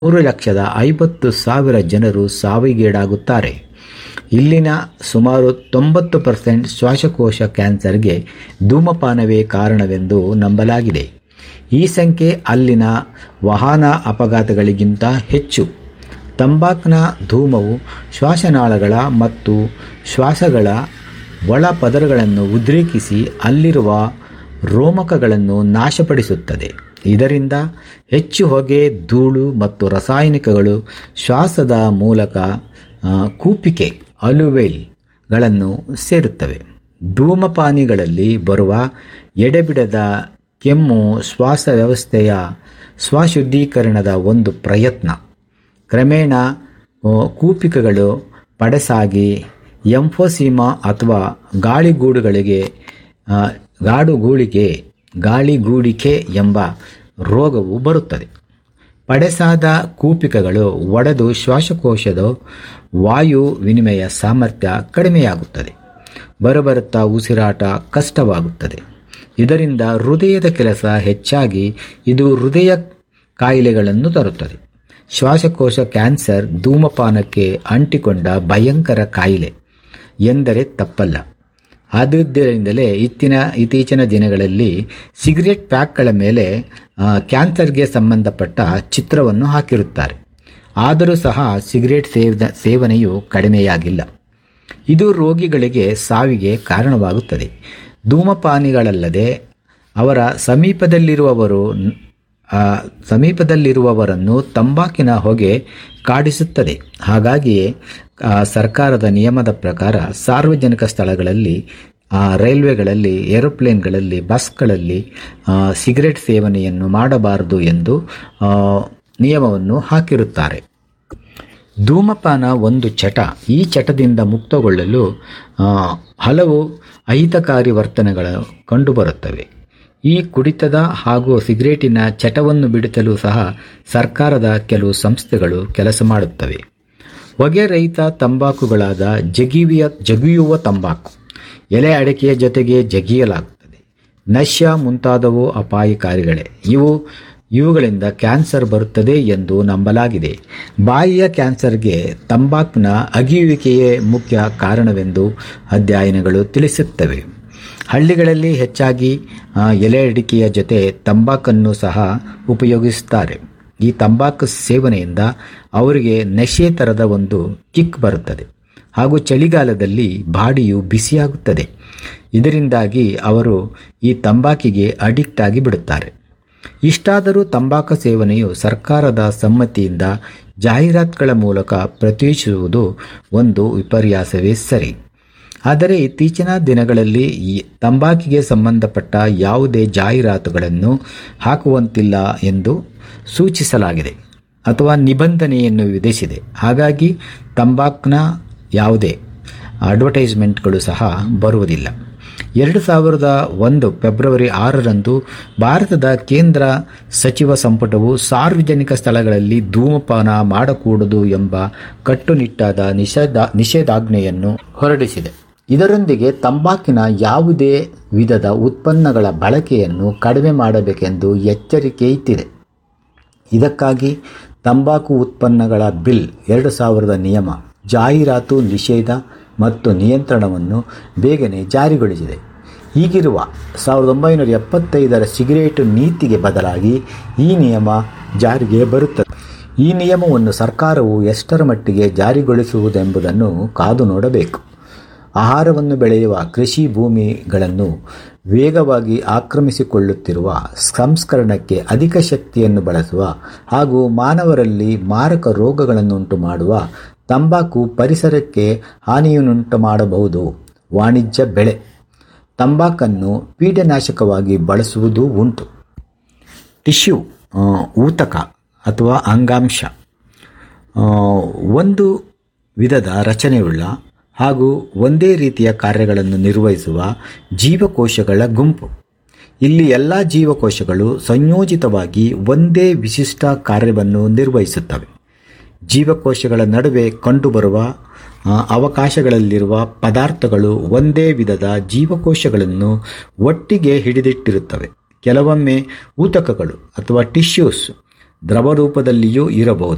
ಮೂರು ಲಕ್ಷದ ಐವತ್ತು ಸಾವಿರ ಜನರು ಸಾವಿಗೀಡಾಗುತ್ತಾರೆ ಇಲ್ಲಿನ ಸುಮಾರು ತೊಂಬತ್ತು ಪರ್ಸೆಂಟ್ ಶ್ವಾಸಕೋಶ ಕ್ಯಾನ್ಸರ್ಗೆ ಧೂಮಪಾನವೇ ಕಾರಣವೆಂದು ನಂಬಲಾಗಿದೆ ಈ ಸಂಖ್ಯೆ ಅಲ್ಲಿನ ವಾಹನ ಅಪಘಾತಗಳಿಗಿಂತ ಹೆಚ್ಚು ತಂಬಾಕಿನ ಧೂಮವು ಶ್ವಾಸನಾಳಗಳ ಮತ್ತು ಶ್ವಾಸಗಳ ಒಳ ಪದರಗಳನ್ನು ಉದ್ರೇಕಿಸಿ ಅಲ್ಲಿರುವ ರೋಮಕಗಳನ್ನು ನಾಶಪಡಿಸುತ್ತದೆ ಇದರಿಂದ ಹೆಚ್ಚು ಹೊಗೆ ಧೂಳು ಮತ್ತು ರಾಸಾಯನಿಕಗಳು ಶ್ವಾಸದ ಮೂಲಕ ಆ, ಕೂಪಿಕೆ ಅಲುವೆಲ್ಗಳನ್ನು ಸೇರುತ್ತವೆ ಧೂಮಪಾನಿಗಳಲ್ಲಿ ಬರುವ ಎಡೆಬಿಡದ ಕೆಮ್ಮು ಶ್ವಾಸ ವ್ಯವಸ್ಥೆಯ ಸ್ವಶುದ್ಧೀಕರಣದ ಒಂದು ಪ್ರಯತ್ನ ಕ್ರಮೇಣ ಆ, ಕೂಪಿಕೆಗಳು ಪಡಸಾಗಿ ಎಂಫೋಸೀಮಾ ಅಥವಾ ಗಾಳಿಗೂಡುಗಳಿಗೆ ಆ, ಗಾಡುಗೂಳಿಗೆ ಗಾಳಿಗೂಡಿಕೆ ಎಂಬ ರೋಗವು ಬರುತ್ತದೆ ಪಡೆಸಾದ ಕೂಪಿಕೆಗಳು ಒಡೆದು ಶ್ವಾಸಕೋಶದ ವಾಯು ವಿನಿಮಯ ಸಾಮರ್ಥ್ಯ ಕಡಿಮೆಯಾಗುತ್ತದೆ ಬರಬರುತ್ತಾ ಉಸಿರಾಟ ಕಷ್ಟವಾಗುತ್ತದೆ ಇದರಿಂದ ಹೃದಯದ ಕೆಲಸ ಹೆಚ್ಚಾಗಿ ಇದು ಹೃದಯ ಕಾಯಿಲೆಗಳನ್ನು ತರುತ್ತದೆ ಶ್ವಾಸಕೋಶ ಕ್ಯಾನ್ಸರ್ ಧೂಮಪಾನಕ್ಕೆ ಅಂಟಿಕೊಂಡ ಭಯಂಕರ ಕಾಯಿಲೆ ಎಂದರೆ ತಪ್ಪಲ್ಲ ಆದುದರಿಂದಲೇ ಇತ್ತಿನ ಇತ್ತೀಚಿನ ದಿನಗಳಲ್ಲಿ ಸಿಗರೆಟ್ ಪ್ಯಾಕ್ಗಳ ಮೇಲೆ ಆ, ಕ್ಯಾನ್ಸರ್ಗೆ ಸಂಬಂಧಪಟ್ಟ ಚಿತ್ರವನ್ನು ಹಾಕಿರುತ್ತಾರೆ ಆದರೂ ಸಹ ಸಿಗರೆಟ್ ಸೇವದ ಸೇವನೆಯು ಕಡಿಮೆಯಾಗಿಲ್ಲ ಇದು ರೋಗಿಗಳಿಗೆ ಸಾವಿಗೆ ಕಾರಣವಾಗುತ್ತದೆ ಧೂಮಪಾನಿಗಳಲ್ಲದೆ ಅವರ ಸಮೀಪದಲ್ಲಿರುವವರು ಆ, ಸಮೀಪದಲ್ಲಿರುವವರನ್ನು ತಂಬಾಕಿನ ಹೊಗೆ ಕಾಡಿಸುತ್ತದೆ ಹಾಗಾಗಿಯೇ ಆ, ಸರ್ಕಾರದ ನಿಯಮದ ಪ್ರಕಾರ ಸಾರ್ವಜನಿಕ ಸ್ಥಳಗಳಲ್ಲಿ ಆ, ರೈಲ್ವೆಗಳಲ್ಲಿ ಏರೋಪ್ಲೇನ್ಗಳಲ್ಲಿ ಬಸ್ಗಳಲ್ಲಿ ಆ, ಸಿಗರೆಟ್ ಸೇವನೆಯನ್ನು ಮಾಡಬಾರದು ಎಂದು ಆ, ನಿಯಮವನ್ನು ಹಾಕಿರುತ್ತಾರೆ ಧೂಮಪಾನ ಒಂದು ಚಟ ಈ ಚಟದಿಂದ ಮುಕ್ತಗೊಳ್ಳಲು ಆ, ಹಲವು ಅಹಿತಕಾರಿ ವರ್ತನೆಗಳು ಕಂಡುಬರುತ್ತವೆ ಈ ಕುಡಿತದ ಹಾಗೂ ಸಿಗರೇಟಿನ ಚಟವನ್ನು ಬಿಡಿಸಲು ಸಹ ಸರ್ಕಾರದ ಕೆಲವು ಸಂಸ್ಥೆಗಳು ಕೆಲಸ ಮಾಡುತ್ತವೆ ಹೊಗೆ ರಹಿತ ತಂಬಾಕುಗಳಾದ ಜಗಿಯುವ ಜಗಿಯುವ ತಂಬಾಕು ಎಲೆ ಅಡಿಕೆಯ ಜೊತೆಗೆ ಜಗಿಯಲಾಗುತ್ತದೆ ನಶ್ಯ ಮುಂತಾದವು ಅಪಾಯಕಾರಿಗಳೇ ಇವು ಇವುಗಳಿಂದ ಕ್ಯಾನ್ಸರ್ ಬರುತ್ತದೆ ಎಂದು ನಂಬಲಾಗಿದೆ ಬಾಯಿಯ ಕ್ಯಾನ್ಸರ್ಗೆ ತಂಬಾಕಿನ ಅಗಿಯುವಿಕೆಯೇ ಮುಖ್ಯ ಕಾರಣವೆಂದು ಅಧ್ಯಯನಗಳು ತಿಳಿಸುತ್ತವೆ ಹಳ್ಳಿಗಳಲ್ಲಿ ಹೆಚ್ಚಾಗಿ ಆ, ಎಲೆ ಅಡಿಕೆಯ ಜೊತೆ ತಂಬಾಕನ್ನು ಸಹ ಉಪಯೋಗಿಸುತ್ತಾರೆ ಈ ತಂಬಾಕು ಸೇವನೆಯಿಂದ ಅವರಿಗೆ ನಶೆ ಥರದ ಒಂದು ಕಿಕ್ ಬರುತ್ತದೆ ಹಾಗೂ ಚಳಿಗಾಲದಲ್ಲಿ ಬಾಡಿಯು ಬಿಸಿಯಾಗುತ್ತದೆ ಇದರಿಂದಾಗಿ ಅವರು ಈ ತಂಬಾಕಿಗೆ ಅಡಿಕ್ಟ್ ಆಗಿ ಬಿಡುತ್ತಾರೆ ಇಷ್ಟಾದರೂ ತಂಬಾಕು ಸೇವನೆಯು ಸರ್ಕಾರದ ಸಮ್ಮತಿಯಿಂದ ಜಾಹೀರಾತುಗಳ ಮೂಲಕ ಪ್ರತಿಷ್ಠಿಸುವುದು ಒಂದು ವಿಪರ್ಯಾಸವೇ ಸರಿ ಆದರೆ ಇತ್ತೀಚಿನ ದಿನಗಳಲ್ಲಿ ಈ ತಂಬಾಕಿಗೆ ಸಂಬಂಧಪಟ್ಟ ಯಾವುದೇ ಜಾಹೀರಾತುಗಳನ್ನು ಹಾಕುವಂತಿಲ್ಲ ಎಂದು ಸೂಚಿಸಲಾಗಿದೆ ಅಥವಾ ನಿಬಂಧನೆಯನ್ನು ವಿಧಿಸಿದೆ ಹಾಗಾಗಿ ತಂಬಾಕಿನ ಯಾವುದೇ ಅಡ್ವರ್ಟೈಸ್ಮೆಂಟ್ಗಳು ಸಹ ಬರುವುದಿಲ್ಲ ಎರಡು ಸಾವಿರದ ಒಂದು ಫೆಬ್ರವರಿ ಆರರಂದು ಭಾರತದ ಕೇಂದ್ರ ಸಚಿವ ಸಂಪುಟವು ಸಾರ್ವಜನಿಕ ಸ್ಥಳಗಳಲ್ಲಿ ಧೂಮಪಾನ ಮಾಡಕೂಡದು ಎಂಬ ಕಟ್ಟುನಿಟ್ಟಾದ ನಿಷೇಧ ನಿಷೇಧಾಜ್ಞೆಯನ್ನು ಹೊರಡಿಸಿದೆ ಇದರೊಂದಿಗೆ ತಂಬಾಕಿನ ಯಾವುದೇ ವಿಧದ ಉತ್ಪನ್ನಗಳ ಬಳಕೆಯನ್ನು ಕಡಿಮೆ ಮಾಡಬೇಕೆಂದು ಎಚ್ಚರಿಕೆ ಇತ್ತಿದೆ ಇದಕ್ಕಾಗಿ ತಂಬಾಕು ಉತ್ಪನ್ನಗಳ ಬಿಲ್ ಎರಡು ಸಾವಿರದ ನಿಯಮ ಜಾಹೀರಾತು ನಿಷೇಧ ಮತ್ತು ನಿಯಂತ್ರಣವನ್ನು ಬೇಗನೆ ಜಾರಿಗೊಳಿಸಿದೆ ಹೀಗಿರುವ ಸಾವಿರದ ಒಂಬೈನೂರ ಎಪ್ಪತ್ತೈದರ ಸಿಗರೇಟು ನೀತಿಗೆ ಬದಲಾಗಿ ಈ ನಿಯಮ ಜಾರಿಗೆ ಬರುತ್ತದೆ ಈ ನಿಯಮವನ್ನು ಸರ್ಕಾರವು ಎಷ್ಟರ ಮಟ್ಟಿಗೆ ಜಾರಿಗೊಳಿಸುವುದೆಂಬುದನ್ನು ಕಾದು ನೋಡಬೇಕು ಆಹಾರವನ್ನು ಬೆಳೆಯುವ ಕೃಷಿ ಭೂಮಿಗಳನ್ನು ವೇಗವಾಗಿ ಆಕ್ರಮಿಸಿಕೊಳ್ಳುತ್ತಿರುವ ಸಂಸ್ಕರಣಕ್ಕೆ ಅಧಿಕ ಶಕ್ತಿಯನ್ನು ಬಳಸುವ ಹಾಗೂ ಮಾನವರಲ್ಲಿ ಮಾರಕ ರೋಗಗಳನ್ನುಂಟು ಮಾಡುವ ತಂಬಾಕು ಪರಿಸರಕ್ಕೆ ಹಾನಿಯನ್ನುಂಟು ಮಾಡಬಹುದು ವಾಣಿಜ್ಯ ಬೆಳೆ ತಂಬಾಕನ್ನು ಕೀಟನಾಶಕವಾಗಿ ಬಳಸುವುದೂ ಉಂಟು ಟಿಶ್ಯೂ ಆ, ಊತಕ ಅಥವಾ ಅಂಗಾಂಶ ಆ, ಒಂದು ವಿಧದ ರಚನೆಯುಳ್ಳ ಹಾಗೂ ಒಂದೇ ರೀತಿಯ ಕಾರ್ಯಗಳನ್ನು ನಿರ್ವಹಿಸುವ ಜೀವಕೋಶಗಳ ಗುಂಪು ಇಲ್ಲಿ ಎಲ್ಲ ಜೀವಕೋಶಗಳು ಸಂಯೋಜಿತವಾಗಿ ಒಂದೇ ವಿಶಿಷ್ಟ ಕಾರ್ಯವನ್ನು ನಿರ್ವಹಿಸುತ್ತವೆ ಜೀವಕೋಶಗಳ ನಡುವೆ ಕಂಡುಬರುವ ಆ, ಅವಕಾಶಗಳಲ್ಲಿರುವ ಪದಾರ್ಥಗಳು ಒಂದೇ ವಿಧದ ಜೀವಕೋಶಗಳನ್ನು ಒಟ್ಟಿಗೆ ಹಿಡಿದಿಟ್ಟಿರುತ್ತವೆ ಕೆಲವೊಮ್ಮೆ ಊತಕಗಳು ಅಥವಾ ಟಿಶ್ಯೂಸ್ ದ್ರವ ರೂಪದಲ್ಲಿಯೂ ಇರಬಹುದು